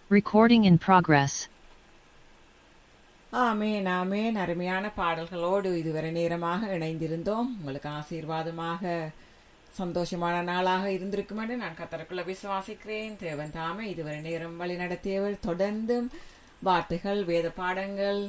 Recording in progress. ஆமேன் ஆமேன் அருமையான பாடல்களோடு இதுவரை நேரமாக இணைந்திருந்தோம் உங்களுக்கு ஆசீர்வாதமாக சந்தோஷமான நாளாக இருந்திருக்கும் என்று நான் கத்தருக்குள்ள விசுவாசிக்கிறேன் தேவன் தாமே இதுவரை நேரம் வழி நடத்தியவர் தொடர்ந்தும் வார்த்தைகள் வேத பாடங்கள்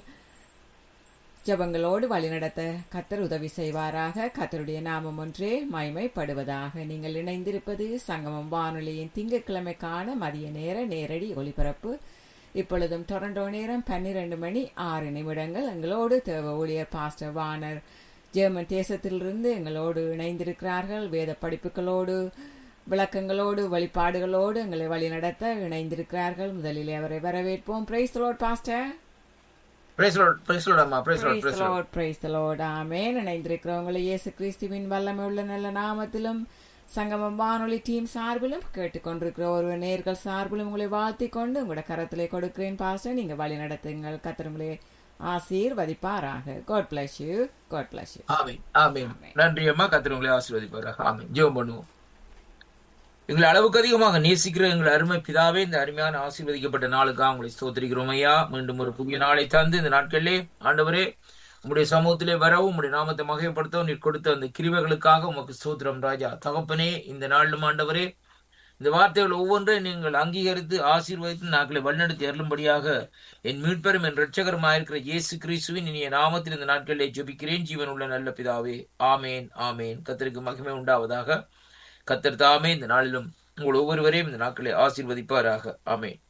ஜபங்களோடு வழிநடத்த கத்தர் உதவி செய்வாராக கத்தருடைய நாமம் ஒன்றே மகிமைப்படுவதாக நீங்கள் இணைந்திருப்பது சங்கமம் வானொலியின் திங்கட்கிழமைக்கான மதிய நேர நேரடி ஒளிபரப்பு இப்பொழுதும் டொரண்டோ நேரம் பன்னிரண்டு மணி ஆறு நிமிடங்கள் எங்களோடு தேவ ஊழியர் பாஸ்டர் வானர் ஜெர்மன் தேசத்திலிருந்து எங்களோடு இணைந்திருக்கிறார்கள் வேத படிப்புகளோடு விளக்கங்களோடு வழிபாடுகளோடு எங்களை வழிநடத்த இணைந்திருக்கிறார்கள் முதலில் அவரை வரவேற்போம் praise lord pastor praise Lord praise Lord அம்மா praise Lord Praise praise the Lord Lord, praise the Lord. ஆமென். இணைந்திருக்கிறவங்களை இயேசு கிறிஸ்துவின் வல்லமை உள்ள நல்ல நாமத்திலும் சங்கமம் வானொலி டீம் சார்பிலும் கேட்டுக்கொண்டிருக்கிற ஒரு நேர்கள் சார்பிலும் உங்களை வாழ்த்திக் கொண்டு உங்களோட கரத்திலே கொடுக்கிறேன் பாஸ்டர் நீங்க வழி நடத்துங்கள் கத்திரங்களே ஆசீர்வதிப்பாராக God bless you God bless you ஆமென் ஆமென் நன்றி அம்மா கத்திர உங்களை ஆசீர்வதிப்பாராக ஆமென் ஜெபம் பண்ணுவோம் எங்களை அளவுக்கு அதிகமாக நேசிக்கிற எங்கள் அருமை பிதாவே இந்த அருமையான ஆசீர்வதிக்கப்பட்ட நாளுக்காக உங்களை ஸ்தோத்திரிக்கிறோம் ஐயா மீண்டும் ஒரு புதிய நாளை தந்து இந்த நாட்களிலே ஆண்டவரே உம்முடைய சமூகத்திலே வரவும் உம்முடைய நாமத்தை மகைப்படுத்தவும் நீர் கொடுத்த அந்த கிருவைகளுக்காக உமக்கு ஸ்தோத்திரம் ராஜா தகப்பனே இந்த நாளிலும் ஆண்டவரே இந்த வார்த்தைகள் ஒவ்வொன்றையும் நீங்கள் அங்கீகரித்து ஆசீர்வதித்து நாட்களை வழிநடத்தி அருளும்படியாக என் மீட்பெரும் என் இரட்சகருமாயிருக்கிற இயேசு கிறிஸ்துவின் இனிய நாமத்தில் இந்த நாட்களிலே ஜெபிக்கிறேன் ஜீவன் உள்ள நல்ல பிதாவே ஆமேன் ஆமேன் கத்தருக்கு மகிமை உண்டாவதாக கத்தர் தாமே இந்த நாளிலும் உங்கள் ஒவ்வொருவரையும் இந்த நாட்களை ஆசீர்வதிப்பாராக ஆமேன்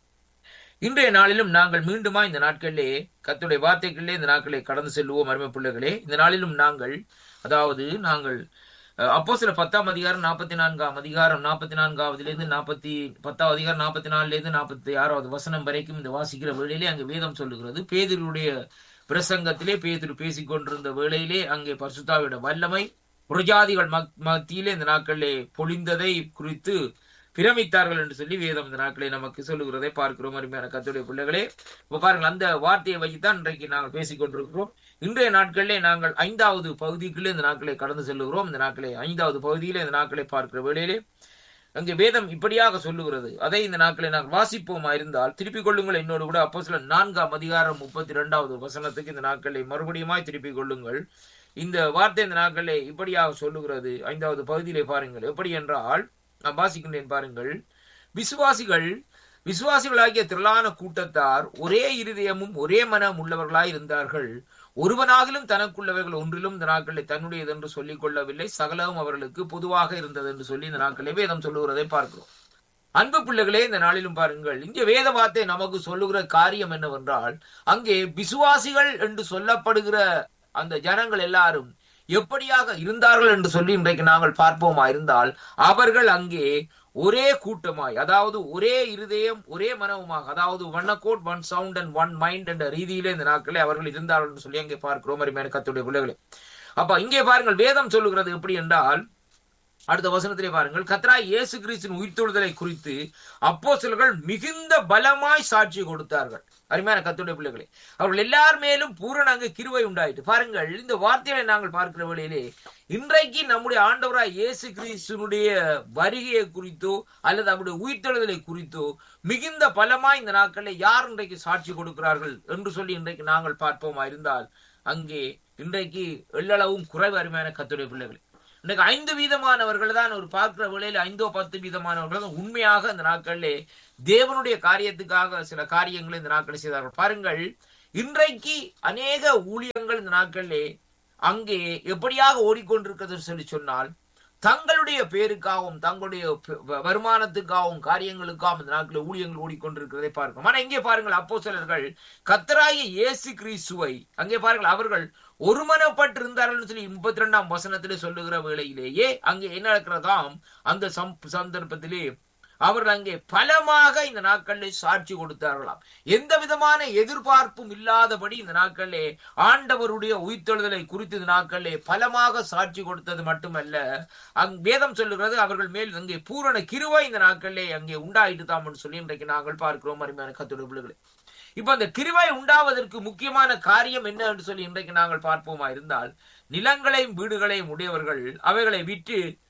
இன்றைய நாளிலும் நாங்கள் மீண்டுமா இந்த நாட்களிலே கத்துடைய வார்த்தைகளிலே இந்த நாட்களை கடந்து செல்வோம் அருமை பிள்ளைகளே இந்த நாளிலும் நாங்கள் அதாவது நாங்கள் அப்போ சில பத்தாம் அதிகாரம் நாற்பத்தி நான்காம் அதிகாரம் நாற்பத்தி நான்காவதுலேருந்து நாற்பத்தி பத்தாம் அதிகாரம் நாற்பத்தி நாலுலேருந்து நாற்பத்தி ஆறாவது வசனம் வரைக்கும் இந்த வாசிக்கிற வேளையிலே அங்கே வேதம் சொல்லுகிறது பேதருடைய பிரசங்கத்திலே பேதுரு பேசிக் கொண்டிருந்த வேளையிலே அங்கே பரிசுத்தாவிட வல்லமை புரஜாதிகள் மத்தியிலே இந்த நாட்களிலே பொழிந்ததை குறித்து பிரமித்தார்கள் என்று சொல்லி வேதம் இந்த நாட்களை நமக்கு சொல்லுகிறதை பார்க்கிறோம் அருமையான கத்துடைய பிள்ளைகளே இப்ப பாருங்கள் அந்த வார்த்தையை வைத்துத்தான் இன்றைக்கு நாங்கள் பேசிக் கொண்டிருக்கிறோம் இன்றைய நாட்களிலே நாங்கள் ஐந்தாவது பகுதிக்குள்ளே இந்த நாட்களை கடந்து செல்லுகிறோம் இந்த நாட்களை ஐந்தாவது பகுதியிலே இந்த நாட்களை பார்க்கிற வேளையிலே அங்கே வேதம் இப்படியாக சொல்லுகிறது அதை இந்த நாட்களை நாங்கள் வாசிப்போமா இருந்தால் திருப்பிக் கொள்ளுங்கள் என்னோடு கூட அப்போ சில நான்காம் அதிகாரம் முப்பத்தி இரண்டாவது வசனத்துக்கு இந்த நாட்களை மறுபடியுமாய் திருப்பிக் கொள்ளுங்கள் இந்த வார்த்தை இந்த நாட்களே இப்படியாக சொல்லுகிறது ஐந்தாவது பகுதியிலே பாருங்கள் எப்படி என்றால் நான் வாசிக்கின்றேன் பாருங்கள் விசுவாசிகள் விசுவாசிகளாகிய திரளான கூட்டத்தார் ஒரே இருதயமும் ஒரே மனம் உள்ளவர்களாய் இருந்தார்கள் ஒருவனாகிலும் தனக்குள்ளவைகள் ஒன்றிலும் இந்த நாட்களை தன்னுடையது என்று சொல்லிக் கொள்ளவில்லை சகலவும் அவர்களுக்கு பொதுவாக இருந்தது என்று சொல்லி இந்த நாட்களை வேதம் சொல்லுகிறதை பார்க்கிறோம் அன்பு பிள்ளைகளே இந்த நாளிலும் பாருங்கள் இங்கே வேத வார்த்தை நமக்கு சொல்லுகிற காரியம் என்னவென்றால் அங்கே விசுவாசிகள் என்று சொல்லப்படுகிற அந்த ஜனங்கள் எல்லாரும் எப்படியாக இருந்தார்கள் என்று சொல்லி இன்றைக்கு நாங்கள் பார்ப்போமா இருந்தால் அவர்கள் அங்கே ஒரே கூட்டமாய் அதாவது ஒரே இருதயம் ஒரே மனவுமாக அதாவது one accord one sound and one mind என்ற ரீதியிலே இந்த நாட்களே அவர்கள் இருந்தார்கள் என்று சொல்லி அங்கே பார்க்கிறோம் அருமையான கத்துடைய பிள்ளைகளே அப்ப இங்கே பாருங்கள் வேதம் சொல்லுகிறது எப்படி என்றால் அடுத்த வசனத்திலே பாருங்கள் கத்ராய் இயேசு கிறிஸ்தின் உயிர்த்தொழுதலை குறித்து அப்போ சிலர்கள் மிகுந்த பலமாய் சாட்சி கொடுத்தார்கள் அருமையான கத்துடைய பிள்ளைகளே அவர்கள் எல்லார் மேலும் பூரண அங்கு கிருவை உண்டாயிட்டு பாருங்கள் இந்த வார்த்தைகளை நாங்கள் பார்க்கிற வேளையிலே இன்றைக்கு நம்முடைய ஆண்டவராய் இயேசு கிறிஸ்துனுடைய வருகையை குறித்தோ அல்லது அவருடைய உயிர்த்தெழுதலை குறித்தோ மிகுந்த பலமாய் இந்த நாட்களில் யார் இன்றைக்கு சாட்சி கொடுக்கிறார்கள் என்று சொல்லி இன்றைக்கு நாங்கள் பார்ப்போமா இருந்தால் அங்கே இன்றைக்கு எள்ளளவும் குறைவு அருமையான கத்துடைய பிள்ளைகளே இன்றைக்கு ஐந்து வீதமானவர்கள் தான் ஒரு பார்க்கிற வேளையில் ஐந்தோ பத்து வீதமானவர்கள் தான் உண்மையாக இந்த நாட்களிலே தேவனுடைய காரியத்துக்காக சில காரியங்களை இந்த நாட்களில் செய்தார்கள் பாருங்கள் இன்றைக்கு அநேக ஊழியங்கள் இந்த நாட்களிலே அங்கே எப்படியாக ஓடிக்கொண்டிருக்கிறது சொல்லி சொன்னால் தங்களுடைய பேருக்காகவும் தங்களுடைய வருமானத்துக்காகவும் காரியங்களுக்காகவும் இந்த நாட்களில் ஊழியங்கள் ஓடிக்கொண்டிருக்கிறதை பார்க்கிறோம் ஆனா இங்கே பாருங்கள் அப்போ சிலர்கள் கத்தராய இயேசு கிறிஸ்துவை அங்கே பாருங்கள் அவர்கள் ஒருமனப்பட்டு இருந்தார்கள் சொல்லி முப்பத்தி ரெண்டாம் வசனத்திலே சொல்லுகிற வேளையிலேயே அங்கே என்ன நடக்கிறதாம் அந்த சந்தர்ப்பத்திலே அவர்கள் அங்கே பலமாக இந்த நாட்களில் சாட்சி கொடுத்தார்களாம் எந்த விதமான எதிர்பார்ப்பும் இல்லாதபடி இந்த நாட்களிலே ஆண்டவருடைய உயிர்த்தெழுதலை குறித்து இந்த நாட்களிலே பலமாக சாட்சி கொடுத்தது மட்டுமல்ல அங் வேதம் சொல்லுகிறது அவர்கள் மேல் அங்கே பூரண கிருவை இந்த நாட்களிலே அங்கே உண்டாயிட்டு தாம் என்று சொல்லி இன்றைக்கு நாங்கள் பார்க்கிறோம் அருமையான கத்துடைய பிள்ளைகளை இப்ப அந்த கிருவை உண்டாவதற்கு முக்கியமான காரியம் என்ன என்று சொல்லி இன்றைக்கு நாங்கள் பார்ப்போமா இருந்தால் நிலங்களையும் வீடுகளையும் உடையவர்கள் அவைகளை விற்று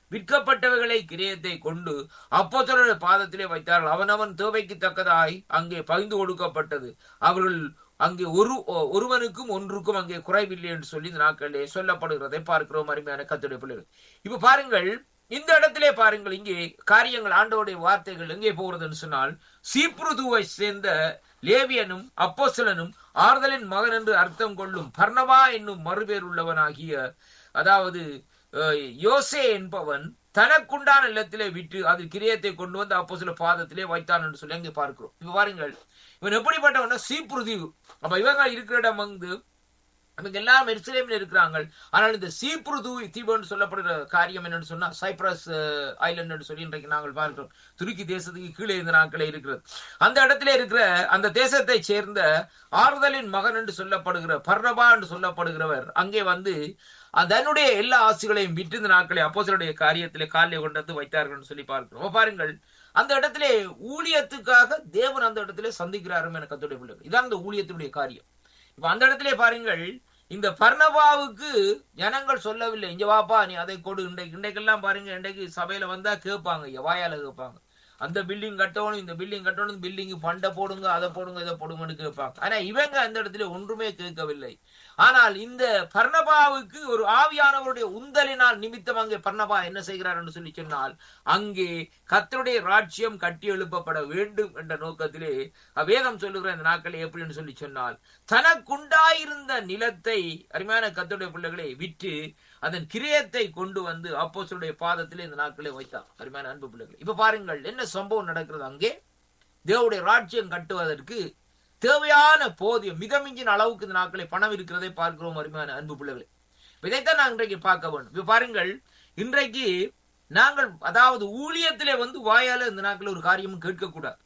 விற்கப்பட்டவைகளை கிரியத்தை கொண்டு அப்போஸ்தலருடைய பாதத்திலே வைத்தார்கள் அவனவன் தேவைக்கு தக்கதாய் அங்கே பகிர்ந்து கொடுக்கப்பட்டது அவர்கள் அங்கே ஒரு ஒருவனுக்கும் ஒன்றுக்கும் அங்கே குறைவில்லை என்று சொல்லி இந்த நாட்களிலே சொல்லப்படுகிறதை பார்க்கிறோம் அருமையான கத்துடைய பிள்ளைகள் இப்ப பாருங்கள் இந்த இடத்திலே பாருங்கள் இங்கே காரியங்கள் ஆண்டவருடைய வார்த்தைகள் எங்கே போகிறதுன்னு சொன்னால் சீப்ருதுவை சேர்ந்த லேவியனும் அப்போஸ்தலனும் ஆறுதலின் மகன் என்று அர்த்தம் கொள்ளும் பர்ணவா என்னும் மறுபேர் உள்ளவனாகிய அதாவது அஹ், யோசே என்பவன் தனக்குண்டான இல்லத்திலே விட்டு அது கிரியத்தை கொண்டு வந்து அப்போ சில பாதத்திலே வைத்தான் என்று சொல்லி அங்கே பார்க்கிறோம் இப்ப பாருங்கள் இவன் எப்படிப்பட்டவன் சீப்ருதிவு அப்ப இவங்க இருக்கிற இடம் வந்து அவங்க எல்லாம் எருசலேமில் இருக்கிறாங்க ஆனால் இந்த சீப்ரு தூவி தீபம்னு சொல்லப்படுகிற காரியம் என்னன்னு சொன்னா சைப்ரஸ் ஐலண்ட் என்று சொல்லி இன்றைக்கு நாங்கள் பார்க்கிறோம் துருக்கி தேசத்துக்கு கீழே இந்த நாட்களே இருக்கிறது அந்த இடத்துல இருக்கிற அந்த தேசத்தை சேர்ந்த ஆறுதலின் மகன் என்று சொல்லப்படுகிற பர்ணபா என்று சொல்லப்படுகிறவர் அங்கே வந்து அதனுடைய எல்லா ஆசைகளையும் விட்டு இந்த நாட்களை அப்போசருடைய காரியத்திலே காலிலே கொண்டு வந்து வைத்தார்கள் சொல்லி பார்க்கிறோம் அப்ப பாருங்கள் அந்த இடத்திலே ஊழியத்துக்காக தேவன் அந்த இடத்திலே சந்திக்கிறாரும் என கத்துடைய பிள்ளைகள் இதான் அந்த ஊழியத்தினுடைய காரியம் இப்ப அந்த இடத்திலே பாருங்கள் இந்த பர்ணபாவுக்கு ஜனங்கள் சொல்லவில்லை இங்க வாப்பா நீ அதை கொடு இன்றைக்கு இன்றைக்கெல்லாம் பாருங்க இன்றைக்கு சபையில வந்தா கேட்பாங்க இங்க வாயால கேட்பாங்க அந்த பில்டிங் கட்டணும் இந்த பில்டிங் கட்டணும் பில்டிங் பண்டை போடுங்க அதை போடுங்க இதை போடுங்கன்னு கேட்பாங்க ஆனா இவங்க அந்த இடத்துல ஒன்றுமே கேட்கவில்லை ஆனால் இந்த பர்ணபாவுக்கு ஒரு ஆவியானவருடைய உந்தலினால் நிமித்தம் அங்கே பர்ணபா என்ன செய்கிறார் என்று சொல்லி சொன்னால் அங்கே கர்த்தருடைய ராஜ்யம் கட்டி எழுப்பப்பட வேண்டும் என்ற நோக்கத்திலே வேதம் சொல்லுகிற இந்த நாட்களை எப்படின்னு சொல்லி சொன்னால் தனக்குண்டாயிருந்த நிலத்தை அருமையான கர்த்தருடைய பிள்ளைகளை விற்று அதன் கிரியத்தை கொண்டு வந்து அப்போஸ்தலருடைய பாதத்திலே இந்த நாட்களை வைத்தார் அருமையான அன்பு பிள்ளைகளை இப்ப பாருங்கள் என்ன சம்பவம் நடக்கிறது அங்கே தேவனுடைய ராஜ்யம் கட்டுவதற்கு தேவையான போதியம் மிக மிஞ்சின அளவுக்கு இந்த நாட்களை பணம் இருக்கிறதை பார்க்கிறோம் அருமையான அன்பு பிள்ளைகளை இப்ப இதைத்தான் நாங்கள் இன்றைக்கு பார்க்க வேண்டும் இப்ப பாருங்கள் இன்றைக்கு நாங்கள் அதாவது ஊழியத்திலே வந்து வாயால இந்த நாட்கள் ஒரு காரியமும் கேட்கக்கூடாது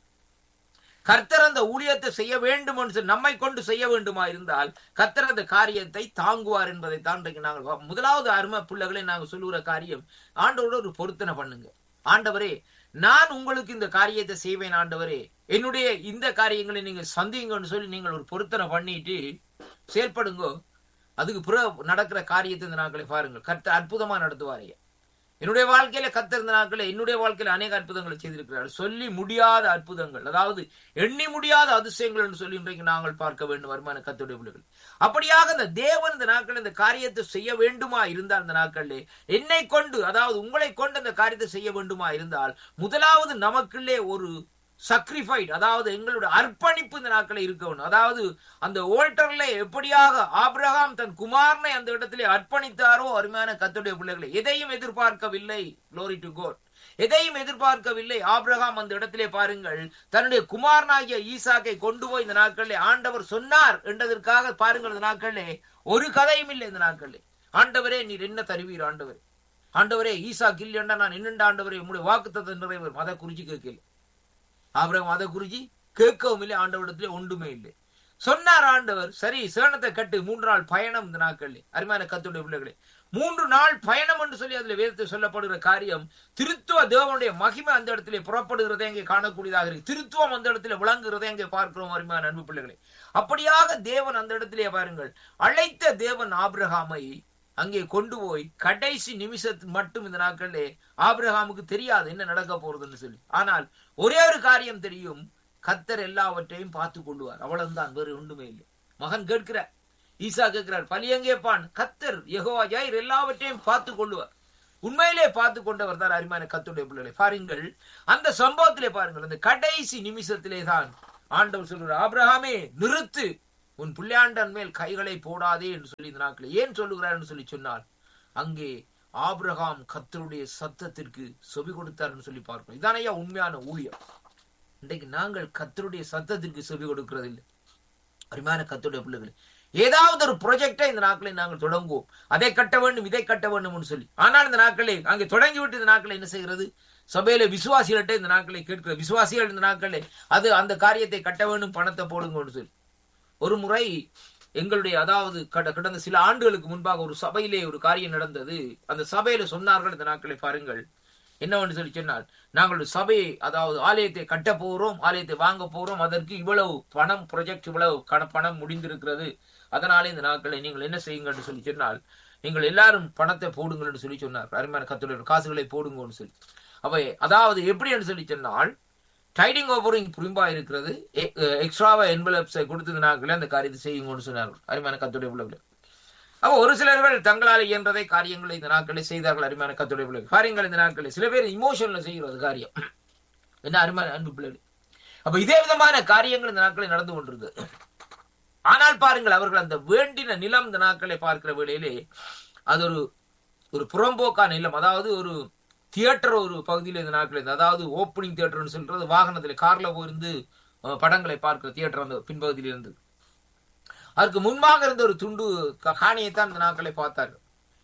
கர்த்தர் அந்த ஊழியத்தை செய்ய வேண்டும் என்று சொல்லி நம்மை கொண்டு செய்ய வேண்டுமா இருந்தால் கர்த்தர் அந்த காரியத்தை தாங்குவார் என்பதை தான் இன்றைக்கு நாங்கள் பா- முதலாவது அருமை பிள்ளைகளை நாங்கள் சொல்லுகிற காரியம் ஆண்டவரோட ஒரு பொருத்தனை பண்ணுங்க ஆண்டவரே நான் உங்களுக்கு இந்த காரியத்தை செய்வேன் ஆண்டவரே என்னுடைய இந்த காரியங்களை நீங்க சந்திங்கன்னு சொல்லி நீங்கள் ஒரு பொருத்தனை பண்ணிட்டு செயல்படுங்கோ அதுக்கு பிற நடக்கிற காரியத்தை இந்த நாட்களை பாருங்கள் கர்த்தர் அற்புதமா நடத்துவாரையா என்னுடைய வாழ்க்கையில கத்திருந்த நாட்களே என்னுடைய வாழ்க்கையில அநேக அற்புதங்களை செய்திருக்கிறார் சொல்லி முடியாத அற்புதங்கள் அதாவது எண்ணி முடியாத அதிசயங்கள் என்று சொல்லி இன்றைக்கு நாங்கள் பார்க்க வேண்டும் வருமான கத்துடைய பிள்ளைகள் அப்படியாக இந்த தேவன் இந்த நாட்கள் இந்த காரியத்தை செய்ய வேண்டுமா இருந்தால் இந்த நாட்களிலே என்னை கொண்டு அதாவது உங்களை கொண்டு அந்த காரியத்தை செய்ய வேண்டுமா இருந்தால் முதலாவது நமக்குள்ளே ஒரு சக்ரிஃபைட் அதாவது எங்களுடைய அர்ப்பணிப்பு இந்த நாட்களில் இருக்க வேண்டும் அதாவது அந்த ஓல்டர்ல எப்படியாக ஆபிரகாம் தன் குமாரனை அந்த இடத்திலே அர்ப்பணித்தாரோ அருமையான கத்துடைய பிள்ளைகளை எதையும் எதிர்பார்க்கவில்லை glory to God எதையும் எதிர்பார்க்கவில்லை ஆபிரகாம் அந்த இடத்திலே பாருங்கள் தன்னுடைய குமாரனாகிய ஈசாக்கை கொண்டு போய் இந்த நாட்களிலே ஆண்டவர் சொன்னார் என்றதற்காக பாருங்கள் இந்த நாட்களிலே ஒரு கதையும் இல்லை இந்த நாட்களிலே ஆண்டவரே நீர் என்ன தருவீர் ஆண்டவரே ஆண்டவரே ஈசா கில்லியண்டா நான் என்னென்ன ஆண்டவரே உங்களுடைய வாக்குத்தத்தை நிறைவேறும் அதை குறிச்சு கேட்கல ஆபிரகாம் அதை குறிச்சு கேட்கவும் இல்லை ஆண்டவரிடத்திலே ஒன்றுமே இல்லை சொன்னார் ஆண்டவர் சரி சேனத்தை கட்டு மூன்று நாள் பயணம் இந்த நாட்களில் அருமையான கத்துடைய பிள்ளைகளே மூன்று நாள் பயணம் என்று சொல்லி அதுல வேதத்தில் சொல்லப்படுகிற காரியம் திருத்துவ தேவனுடைய மகிமை அந்த இடத்திலே புறப்படுகிறதை அங்கே காணக்கூடியதாக இருக்கு திருத்துவம் அந்த இடத்திலே விளங்குகிறதை அங்கே பார்க்கிறோம் அருமையான அன்பு பிள்ளைகளே அப்படியாக தேவன் அந்த இடத்திலே பாருங்கள் அழைத்த தேவன் ஆபிரகாமை அங்கே கொண்டு போய் கடைசி நிமிஷத்து மட்டும் இந்த நாட்களிலே ஆபிரகாமுக்கு தெரியாது என்ன நடக்க போறதுன்னு சொல்லி ஆனால் ஒரே ஒரு காரியம் தெரியும் கத்தர் எல்லாவற்றையும் பார்த்து கொள்வார் அவ்வளவுதான் வேறு ஒன்றுமே இல்லை மகன் கேட்கிறார் ஈசா கேட்கிறார் பலியங்கேப்பான் கத்தர் யெகோவா ஜாயிர் எல்லாவற்றையும் பார்த்து கொள்வார் உண்மையிலே பார்த்து கொண்டவர் தான் அருமையான கத்துடைய பிள்ளைகளை பாருங்கள் அந்த சம்பவத்திலே பாருங்கள் அந்த கடைசி நிமிஷத்திலே தான் ஆண்டவர் சொல்கிறார் ஆபிரகாமே நிறுத்து உன் பிள்ளையாண்டன் மேல் கைகளை போடாதே என்று சொல்லி இந்த நாட்கள் ஏன் சொல்லுகிறார் என்று சொல்லி சொன்னால் அங்கே ஆபிரகாம் கத்தருடைய சத்தத்திற்கு செவி கொடுத்தார்னு சொல்லி பார்க்கிறோம் இதான ஐயா உண்மையான ஊழியம் இன்றைக்கு நாங்கள் கத்தருடைய சத்தத்திற்கு செவி கொடுக்கிறது இல்லை அருமையான கத்தருடைய பிள்ளைகள் ஏதாவது ஒரு ப்ரொஜெக்டை இந்த நாட்களை நாங்கள் தொடங்குவோம் அதை கட்ட வேண்டும் இதை கட்ட வேண்டும் சொல்லி ஆனால் இந்த நாட்களை அங்கே தொடங்கி விட்டு இந்த நாட்களை என்ன செய்கிறது சபையில விசுவாசிகள்கிட்ட இந்த நாட்களை கேட்கிற விசுவாசிகள் இந்த நாட்களே அது அந்த காரியத்தை கட்ட வேண்டும் பணத்தை போடுங்கன்னு சொல்லி ஒரு முறை எங்களுடைய அதாவது கட- கடந்த சில ஆண்டுகளுக்கு முன்பாக ஒரு சபையிலே ஒரு காரியம் நடந்தது அந்த சபையில சொன்னார்கள் இந்த நாட்களை பாருங்கள் என்னவென்று சொல்லி சொன்னால் நாங்கள் ஒரு சபையை அதாவது ஆலயத்தை கட்ட போகிறோம் ஆலயத்தை வாங்க போறோம் அதற்கு இவ்வளவு பணம் ப்ரொஜெக்ட் இவ்வளவு கண பணம் முடிந்திருக்கிறது அதனாலே இந்த நாட்களை நீங்கள் என்ன செய்யுங்க என்று சொல்லி சொன்னால் நீங்கள் எல்லாரும் பணத்தை போடுங்கள்னு சொல்லி சொன்னார் அருமையான கத்துடைய காசுகளை போடுங்கன்னு சொல்லி அப்ப அதாவது எப்படின்னு சொல்லி சொன்னால் டைடிங் ஓவரிங் புரிம்பா இருக்கிறது எக்ஸ்ட்ராவா என்வலப்ஸை கொடுத்தது நாட்களே அந்த காரியத்தை செய்யுங்கன்னு சொன்னார்கள் அருமையான கத்துடைய பிள்ளைகள் அப்ப ஒரு சிலர்கள் தங்களால் இயன்றதை காரியங்களை இந்த நாட்களை செய்தார்கள் அருமையான கத்துடைய பிள்ளைகள் காரியங்கள் இந்த நாட்களில் சில பேர் இமோஷன்ல செய்கிறது காரியம் என்ன அருமையான அன்பு பிள்ளைகள் அப்ப இதே விதமான காரியங்கள் இந்த நாட்களில் நடந்து கொண்டிருக்கு ஆனால் பாருங்கள் அவர்கள் அந்த வேண்டின நிலம் இந்த நாட்களை பார்க்கிற வேளையிலே அது ஒரு ஒரு புறம்போக்கான நிலம் அதாவது ஒரு தியேட்டர் ஒரு பகுதியில் இந்த நாட்கள் இருந்து அதாவது ஓப்பனிங் தியேட்டர்னு சொல்றது வாகனத்துல கார்ல போயிருந்து அஹ், படங்களை பார்க்கிற தியேட்டர் அந்த பின்பகுதியில் இருந்து அதற்கு முன்பாக இருந்த ஒரு துண்டு க- காணியைத்தான் இந்த நாட்களை பார்த்தார்கள்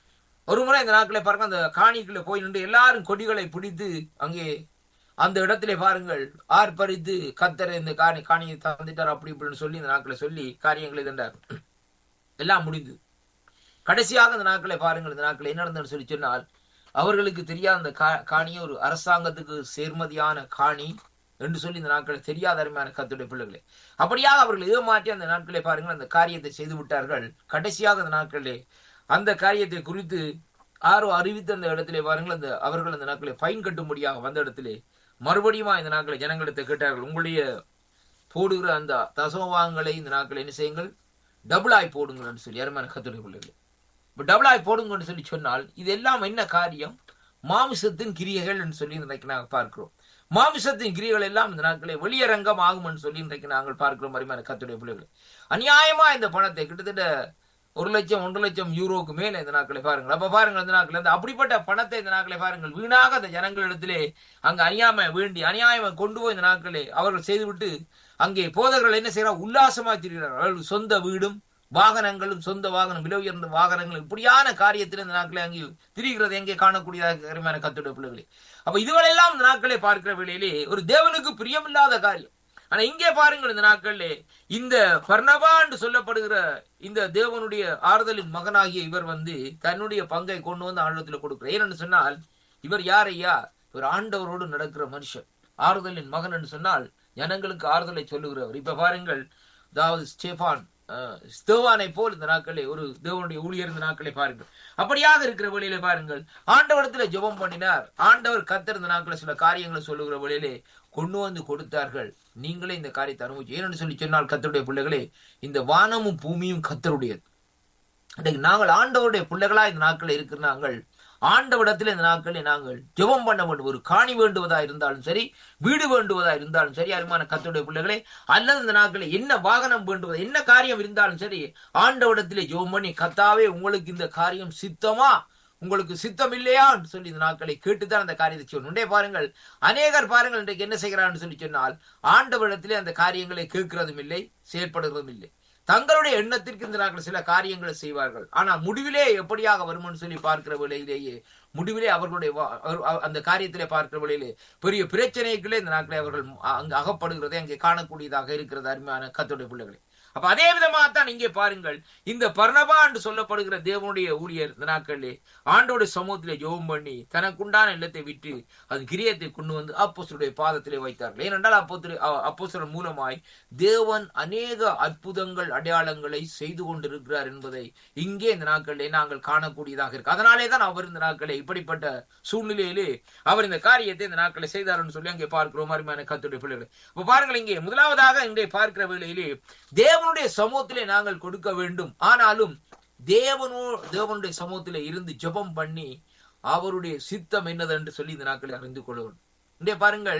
ஒரு முறை இந்த நாட்களை பாருங்க அந்த காணிக்குள்ள போய் நின்று எல்லாரும் கொடிகளை பிடித்து அங்கே அந்த இடத்திலே பாருங்கள் ஆர்ப்பரித்து கத்தர் இந்த காணி காணியை தந்துட்டார் அப்படி இப்படின்னு சொல்லி இந்த நாட்களை சொல்லி காரியங்களை தந்தார் எல்லாம் முடிந்து கடைசியாக இந்த நாட்களை பாருங்கள் இந்த நாட்கள் என்ன நடந்ததுன்னு சொல்லி சொன்னால் அவர்களுக்கு தெரியாத அந்த கா- காணியை ஒரு அரசாங்கத்துக்கு சேர்மதியான காணி என்று சொல்லி இந்த நாட்களை தெரியாத அருமையான கத்துடைய பிள்ளைகளே அப்படியாக அவர்கள் ஏமாற்றி அந்த நாட்களை பாருங்கள் அந்த காரியத்தை செய்து விட்டார்கள் கடைசியாக அந்த நாட்களிலே அந்த காரியத்தை குறித்து ஆரோ அறிவித்த அந்த இடத்திலே பாருங்கள் அந்த அவர்கள் அந்த நாட்களை ஃபைன் கட்டும்படியாக வந்த இடத்திலே மறுபடியும் இந்த நாட்களை ஜனங்களிடத்தை கேட்டார்கள் உங்களுடைய போடுகிற அந்த தசமபாகங்களை இந்த நாட்களை என்ன செய்யுங்கள் டபுளாய் போடுங்கள்னு சொல்லி அருமையான கத்துடைய பிள்ளைகளே இப்போ டபுளாய் போடுங்கன்னு சொல்லி சொன்னால் இது எல்லாம் என்ன காரியம் மாமிசத்தின் கிரியைகள் என்று சொல்லி இன்றைக்கு நாங்கள் பார்க்கிறோம் மாமிசத்தின் கிரியைகள் எல்லாம் இந்த நாட்களே வெளியரங்கம் ஆகும்னு சொல்லி இன்றைக்கு நாங்கள் பார்க்கிறோம் அருமையான கத்துடைய பிள்ளைகளை அநியாயமா இந்த பணத்தை கிட்டத்தட்ட ஒரு லட்சம் ஒன்றரை லட்சம் யூரோக்கு மேல இந்த நாட்களை பாருங்கள் அப்ப பாருங்கள் இந்த நாட்கள் அந்த அப்படிப்பட்ட பணத்தை இந்த நாட்களை பாருங்கள் வீணாக அந்த ஜனங்களிடத்திலே அங்க அநியாயமை வேண்டி அநியாயமை கொண்டு போய் இந்த நாட்களே அவர்கள் செய்துவிட்டு அங்கே போதகர்கள் என்ன செய்யறாங்க உல்லாசமா திரிகிறார்கள் அவர்கள் சொந்த வீடும் வாகனங்களும் சொந்த வாகனம் விலை உயர்ந்த வாகனங்களும் இப்படியான காரியத்தில் இந்த நாட்களை அங்கே திரிகிறது எங்கே காணக்கூடியதாக அருமையான கத்துடைய பிள்ளைகளே அப்ப இதுகளெல்லாம் இந்த நாட்களை பார்க்கிற வேளையிலே ஒரு தேவனுக்கு பிரியமில்லாத காரியம் ஆனா இங்கே பாருங்கள் இந்த நாட்களிலே இந்த பர்ணபா என்று சொல்லப்படுகிற இந்த தேவனுடைய ஆறுதலின் மகனாகிய இவர் வந்து தன்னுடைய பங்கை கொண்டு வந்து ஆண்டவத்தில் கொடுக்கிறார் ஏனென்று சொன்னால் இவர் யார் ஐயா இவர் ஆண்டவரோடு நடக்கிற மனுஷன் ஆறுதலின் மகன் என்று சொன்னால் ஜனங்களுக்கு ஆறுதலை சொல்லுகிறவர் இப்ப பாருங்கள் அதாவது ஸ்டேபான் அஹ், ஸ்தேவானை போல் இந்த நாட்களே ஒரு தேவனுடைய ஊழியர் இந்த நாட்களை பாருங்கள் அப்படியாக இருக்கிற வழியில பாருங்கள் ஆண்டவரத்துல ஜெபம் பண்ணினார் ஆண்டவர் கத்தர் இந்த நாட்களை சில காரியங்களை சொல்லுகிற வழியிலே கொண்டு வந்து கொடுத்தார்கள் நீங்களே இந்த காரியத்தை அனுபவிச்சு ஏன்னு சொல்லி சொன்னால் கத்தருடைய பிள்ளைகளே இந்த வானமும் பூமியும் கத்தருடையது இன்றைக்கு நாங்கள் ஆண்டவருடைய பிள்ளைகளா இந்த நாட்களில் இருக்கிற நாங்கள் ஆண்டவிடத்தில் இந்த நாட்களில் நாங்கள் ஜெபம் பண்ண வேண்டும் ஒரு காணி வேண்டுவதா இருந்தாலும் சரி வீடு வேண்டுவதா இருந்தாலும் சரி அருமான கத்தருடைய பிள்ளைகளே அல்லது இந்த நாட்களில் என்ன வாகனம் வேண்டுவதா என்ன காரியம் இருந்தாலும் சரி ஆண்டவிடத்திலே ஜெபம் பண்ணி கத்தாவே உங்களுக்கு இந்த காரியம் சித்தமா உங்களுக்கு சித்தம் இல்லையான்னு சொல்லி இந்த நாட்களை கேட்டுத்தான் அந்த காரியத்தை செய்யணும் உண்டே பாருங்கள் அநேகர் பாருங்கள் இன்றைக்கு என்ன செய்கிறான்னு சொல்லி சொன்னால் ஆண்டவரிடத்திலே அந்த காரியங்களை கேட்கிறதும் இல்லை செயற்படுகிறதும் இல்லை தங்களுடைய எண்ணத்திற்கு இந்த நாட்கள் சில காரியங்களை செய்வார்கள் ஆனா முடிவிலே எப்படியாக வரும்னு சொல்லி பார்க்கிற வேளையிலேயே முடிவிலே அவர்களுடைய வா- அவர்- அவர் அந்த காரியத்திலே பார்க்கிற வேளையிலே பெரிய பிரச்சனைகளே இந்த நாட்களை அவர்கள் அங்கு அகப்படுகிறதை அங்கே காணக்கூடியதாக இருக்கிறது அருமையான கத்தோடைய பிள்ளைகளே அப்ப அதே விதமாகத்தான் இங்கே பாருங்கள் இந்த பர்ணபா என்று சொல்லப்படுகிற தேவனுடைய ஊழியர் இந்த நாட்களிலே ஆண்டோடைய சமூகத்திலே ஜெபம் பண்ணி தனக்குண்டான இல்லத்தை விட்டு அது கிரியத்தை கொண்டு வந்து அப்போஸ்தலருடைய பாதத்திலே வைத்தார்கள் ஏனென்றால் அப்போ அப்போஸ்தலர் மூலமாய் தேவன் அநேக அற்புதங்கள் அடையாளங்களை செய்து கொண்டிருக்கிறார் என்பதை இங்கே இந்த நாட்களிலே நாங்கள் காணக்கூடியதாக இருக்கு அதனாலே தான் அவர் இந்த நாட்களே இப்படிப்பட்ட சூழ்நிலையிலே அவர் இந்த காரியத்தை இந்த நாட்களை செய்தார்னு சொல்லி அங்கே பார்க்கிறோம் அருமையான கத்துடைய பிள்ளைகளை இப்ப பாருங்கள் இங்கே முதலாவதாக இங்கே பார்க்கிற வேளையிலே தேவனுடைய சமூகத்திலே நாங்கள் கொடுக்க வேண்டும் ஆனாலும் தேவனோ தேவனுடைய சமூகத்திலே இருந்து ஜெபம் பண்ணி அவருடைய சித்தம் என்னது என்று சொல்லி இந்த நாட்களை அறிந்து கொள்ள வேண்டும் இங்கே பாருங்கள்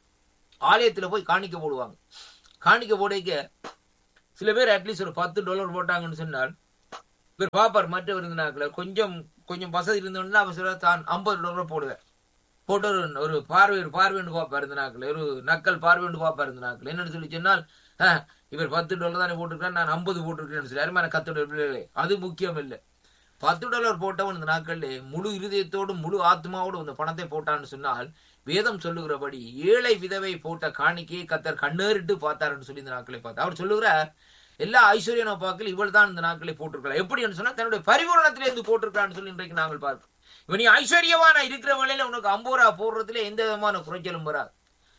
ஆலயத்துல போய் காணிக்க போடுவாங்க காணிக்க போடைக்க சில பேர் அட்லீஸ்ட் ஒரு பத்து டாலர் போட்டாங்கன்னு சொன்னால் இவர் பாப்பார் மற்ற விருந்தினாக்கள் கொஞ்சம் கொஞ்சம் வசதி இருந்தோம்னா அவர் சொல்ல தான் ஐம்பது டாலர் போடுவேன் போட்டு ஒரு ஒரு பார்வை ஒரு பார்வைன்னு பார்ப்பார் இருந்தினாக்கள் ஒரு நக்கல் பார்வைன்னு பார்ப்பார் இருந்தினாக்கள் என்னன்னு சொல்லி சொன்னால் "ஆஹ், இவர் பத்து டாலர் தானே போட்டிருக்காரு நான் ஐம்பது போட்டிருக்கேன்னு சொல்லி அருமையான கத்தோட பிள்ளைகளே அது முக்கியம் இல்லை பத்து டாலர் போட்டவன் இந்த நாட்களிலே முழு இருதயத்தோடும் முழு ஆத்மாவோடும் இந்த பணத்தை போட்டான்னு சொன்னால் வேதம் சொல்லுகிறபடி ஏழை விதவை போட்ட காணிக்கையை கத்தர் கண்ணேறிட்டு பார்த்தாருன்னு சொல்லி இந்த நாட்களை பார்த்தார் அவர் சொல்லுகிறார் எல்லா ஐஸ்வர்ய நோப்பாக்கள் இவள் தான் இந்த நாட்களை போட்டிருக்கலாம் எப்படின்னு சொன்னா தன்னுடைய பரிபூரணத்திலே இருந்து போட்டிருக்கான்னு சொல்லி இன்றைக்கு நாங்கள் பார்க்கிறோம் இவன் நீ ஐஸ்வர்யவான இருக்கிற வேளையில உனக்கு ஐம்பது ரூபா போடுறதுல எந்த விதமான குறைச்சலும் வராது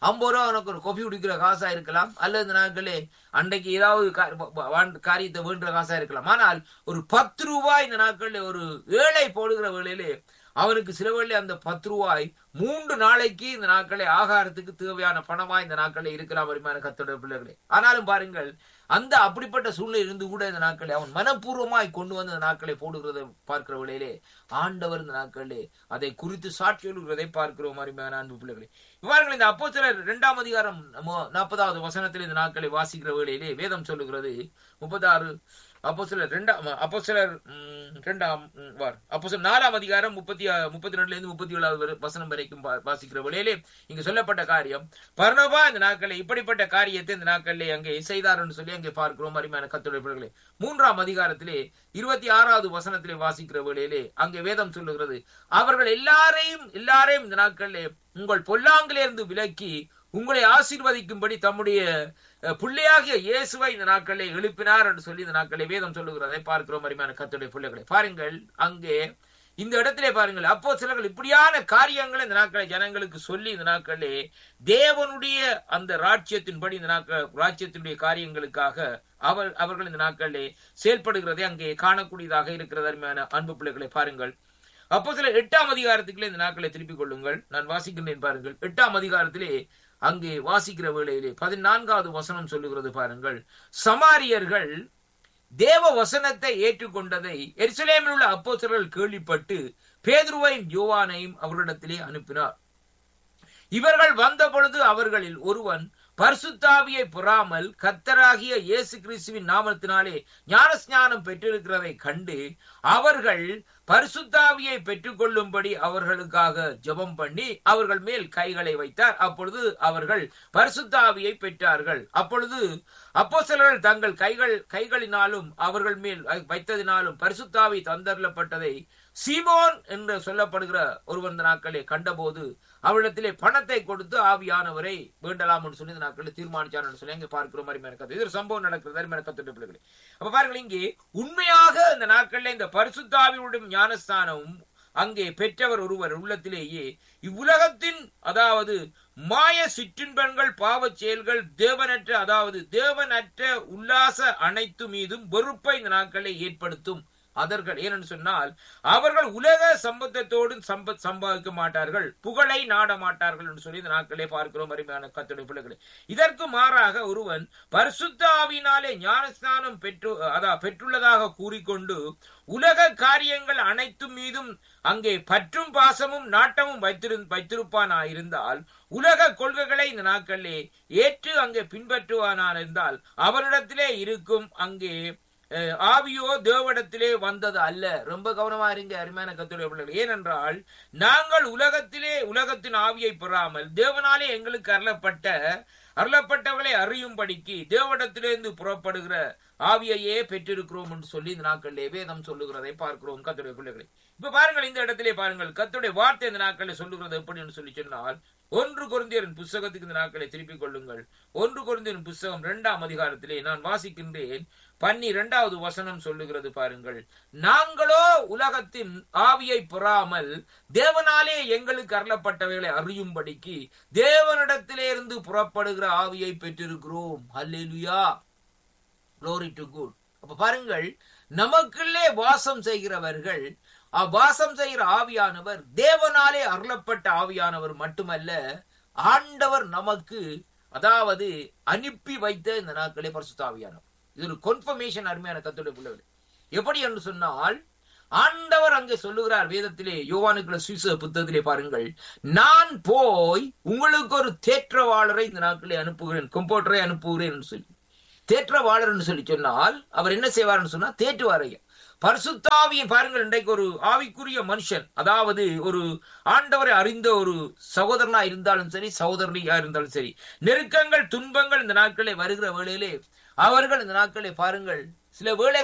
ஐம்பது ரூபா உனக்கு ஒரு கொஃபி குடிக்கிற காசா இருக்கலாம் அல்லது இந்த நாட்களே அன்றைக்கு ஏதாவது கா- வ- வ- காரியத்தை வேண்டுற காசா இருக்கலாம் ஆனால் ஒரு பத்து ரூபாய் இந்த நாட்களில் ஒரு ஏழை போடுகிற வேளையிலே அவனுக்கு சில வேளை அந்த பத்து ரூபாய் மூன்று நாளைக்கு இந்த நாட்களை ஆகாரத்துக்கு தேவையான பணமா இந்த நாட்களில் இருக்கலாம் வருமான கத்தோட பிள்ளைகளே ஆனாலும் பாருங்கள் அந்த அப்படிப்பட்ட சூழ்நிலை இருந்து கூட இந்த நாட்களை அவன் மனப்பூர்வமாய் கொண்டு வந்து இந்த நாட்களை போடுகிறதை பார்க்கிற வேளையிலே ஆண்டவர் இந்த நாட்களிலே அதை குறித்து சாட்சி எழுகிறதை பார்க்கிறோம் அருமையான அன்பு பிள்ளைகளே இவ்வாறுகள் இந்த அப்போ இரண்டாம் அதிகாரம் நம்ம நாற்பதாவது வசனத்தில் இந்த நாட்களை வாசிக்கிற வேளையிலே வேதம் சொல்லுகிறது முப்பத்தாறு அப்போ சிலர் ரெண்டாம் அப்போ சிலர் ரெண்டாம் ம், வார் அப்போ சிலர் நாலாம் அதிகாரம் முப்பத்தி ஆ- முப்பத்தி ரெண்டுல இருந்து முப்பத்தி ஏழாவது வரை- வசனம் வரைக்கும் வா- வாசிக்கிற வேளையிலே இங்கு சொல்லப்பட்ட காரியம் பர்ணபா இந்த நாட்களில் இப்படிப்பட்ட காரியத்தை இந்த நாட்களிலே அங்கே செய்தார்னு சொல்லி அங்கே பார்க்கிறோம் அருமையான கத்துடைய பிள்ளைகளே மூன்றாம் அதிகாரத்திலே இருபத்தி ஆறாவது வசனத்திலே வாசிக்கிற வேளையிலே அங்கே வேதம் சொல்லுகிறது அவர்கள் எல்லாரையும் எல்லாரையும் இந்த நாட்களிலே உங்கள் பொல்லாங்கிலிருந்து விலக்கி உங்களை ஆசீர்வதிக்கும்படி தம்முடைய அஹ், பிள்ளையாகிய இயேசுவை இந்த நாட்களிலே எழுப்பினார் என்று சொல்லி இந்த நாட்களிலே வேதம் சொல்லுகிறதை பார்க்கிறோம் அருமையான கத்துடைய பிள்ளைகளை பாருங்கள் அங்கே இந்த இடத்திலே பாருங்கள் அப்போ சிலர்கள் இப்படியான காரியங்களை இந்த நாட்களை ஜனங்களுக்கு சொல்லி இந்த நாட்களிலே தேவனுடைய அந்த ராஜ்யத்தின்படி இந்த நாட்கள் ராஜ்யத்தினுடைய காரியங்களுக்காக அவர் அவர்கள் இந்த நாட்களிலே செயல்படுகிறதை அங்கே காணக்கூடியதாக இருக்கிறது அருமையான அன்பு பிள்ளைகளை பாருங்கள் அப்போ சில எட்டாம் அதிகாரத்துக்குள்ளே இந்த நாட்களை திருப்பிக் கொள்ளுங்கள் நான் வாசிக்கின்றேன் பாருங்கள் எட்டாம் அதிகாரத்திலே அங்கே வாசிக்கிற வேளையிலே பதினான்காவது வசனம் சொல்லுகிறது பாருங்கள் சமாரியர்கள் தேவ வசனத்தை ஏற்றுக்கொண்டதை எருசலேமில் உள்ள அப்போஸ்தலர்கள் கேள்விப்பட்டு பேதுருவையும் யோவானையும் அவர்களிடத்திலே அனுப்பினார் இவர்கள் வந்த பொழுது அவர்களில் ஒருவன் பரிசுத்தாவியை பெறாமல் கத்தராகிய இயேசு கிறிஸ்துவின் நாமத்தினாலே ஞானஸ்நானம் பெற்றிருக்கிறதை கண்டு அவர்கள் பரிசுத்தாவியை பெற்றுக்கொள்ளும்படி அவர்களுக்காக ஜெபம் பண்ணி அவர்கள் மேல் கைகளை வைத்தார் அப்பொழுது அவர்கள் பரிசுத்தாவியை பெற்றார்கள் அப்பொழுது அப்போஸ்தலர்கள் தங்கள் கைகள் கைகளினாலும் அவர்கள் மேல் வைத்ததினாலும் பரிசுத்தாவி தந்தரப்பட்டதை சீமோன் என்று சொல்லப்படுகிற ஒருவன் இந்த நாட்களை கண்டபோது அவரிடத்திலே பணத்தை கொடுத்து ஆவியானவரை வேண்டலாம் என்று சொல்லி இந்த நாட்களில் தீர்மானிச்சார் என்று சொல்லி அங்கே பார்க்கிறோம் மாதிரி கத்து இது ஒரு சம்பவம் நடக்கிறது அருமையான கத்துட்டு பிள்ளைகளே அப்ப பாருங்கள் இங்கே உண்மையாக இந்த நாட்களில் இந்த பரிசுத்தாவியுடைய ஞானஸ்தானமும் அங்கே பெற்றவர் ஒருவர் உள்ளத்திலேயே இவ்வுலகத்தின் அதாவது மாய சிற்றின்பங்கள் பாவச் செயல்கள் தேவனற்ற அதாவது தேவனற்ற உல்லாச அனைத்து மீதும் வெறுப்பை இந்த நாட்களை ஏற்படுத்தும் அதர்கள் ஏனென்று சொன்னால் அவர்கள் உலக சம்பந்தத்தோடு சம்பத் சம்பாதிக்க மாட்டார்கள் புகழை நாட மாட்டார்கள் என்று சொல்லி இந்த நாட்களே பார்க்கிறோம் அருமையான கத்துடைய பிள்ளைகளை இதற்கு மாறாக ஒருவன் பரிசுத்த ஆவியினாலே ஞானஸ்நானம் பெற்று அதா பெற்றுள்ளதாக கூறிக்கொண்டு உலக காரியங்கள் அனைத்து மீதும் அங்கே பற்றும் பாசமும் நாட்டமும் வைத்திரு வைத்திருப்பானா இருந்தால் உலக கொள்கைகளை இந்த நாட்களிலே ஏற்று அங்கே பின்பற்றுவானா இருந்தால் அவரிடத்திலே இருக்கும் அங்கே அஹ், ஆவியோ தேவடத்திலே வந்தது அல்ல ரொம்ப கவனமா இருங்க அருமையான கத்துடைய பிள்ளைகள் ஏனென்றால் நாங்கள் உலகத்திலே உலகத்தின் ஆவியை பெறாமல் தேவனாலே எங்களுக்கு அருளப்பட்ட அருளப்பட்டவளை அறியும்படிக்கு தேவடத்திலிருந்து புறப்படுகிற ஆவியையே பெற்றிருக்கிறோம் என்று சொல்லி இந்த நாட்களிலே வேதம் சொல்லுகிறதை பார்க்கிறோம் கத்துடைய பிள்ளைகளை இப்ப பாருங்கள் இந்த இடத்திலே பாருங்கள் கத்துடைய வார்த்தை இந்த நாட்களில் சொல்லுகிறது எப்படி என்று சொல்லி சொன்னால் ஒன்று குருந்தியரின் புஸ்தகத்துக்கு இந்த நாட்களை திருப்பிக் கொள்ளுங்கள் ஒன்று குருந்தியரின் புஸ்தகம் இரண்டாம் அதிகாரத்திலே நான் வாசிக்கின்றேன் பன்னிரெண்டாவது வசனம் சொல்லுகிறது பாருங்கள் நாங்களோ உலகத்தின் ஆவியை பெறாமல் தேவனாலே எங்களுக்கு அருளப்பட்டவைகளை அறியும்படிக்கு தேவனிடத்திலே இருந்து புறப்படுகிற ஆவியை பெற்றிருக்கிறோம் அல்லேலுயா glory டு குட் அப்ப பாருங்கள் நமக்குள்ளே வாசம் செய்கிறவர்கள் அவ்வாசம் செய்கிற ஆவியானவர் தேவனாலே அருளப்பட்ட ஆவியானவர் மட்டுமல்ல ஆண்டவர் நமக்கு அதாவது அனுப்பி வைத்த இந்த நாட்களே பரிசுத்த ஆவியானவர் இது ஒரு கொன்ஃபர்மேஷன் அருமையான கத்துடைய பிள்ளைகள் எப்படி என்று சொன்னால் ஆண்டவர் அங்கே சொல்லுகிறார் வேதத்திலே யோவானுக்குள்ள சுவிச புத்தகத்திலே பாருங்கள் நான் போய் உங்களுக்கு ஒரு தேற்றவாளரை இந்த நாட்களே அனுப்புகிறேன் கம்போட்டரை அனுப்புகிறேன் என்று சொல்லி தேற்றவாளர் என்று சொல்லி சொன்னால் அவர் என்ன செய்வார்னு சொன்னா தேற்றுவாரையா பரிசுத்தாவியை பாருங்கள் இன்றைக்கு ஒரு ஆவிக்குரிய மனுஷன் அதாவது ஒரு ஆண்டவரை அறிந்த ஒரு சகோதரனா இருந்தாலும் சரி சகோதரனியா இருந்தாலும் சரி நெருக்கங்கள் துன்பங்கள் இந்த நாட்களே வருகிற வேளையிலே அவர்கள் இந்த நாட்களை பாருங்கள் சில வேளை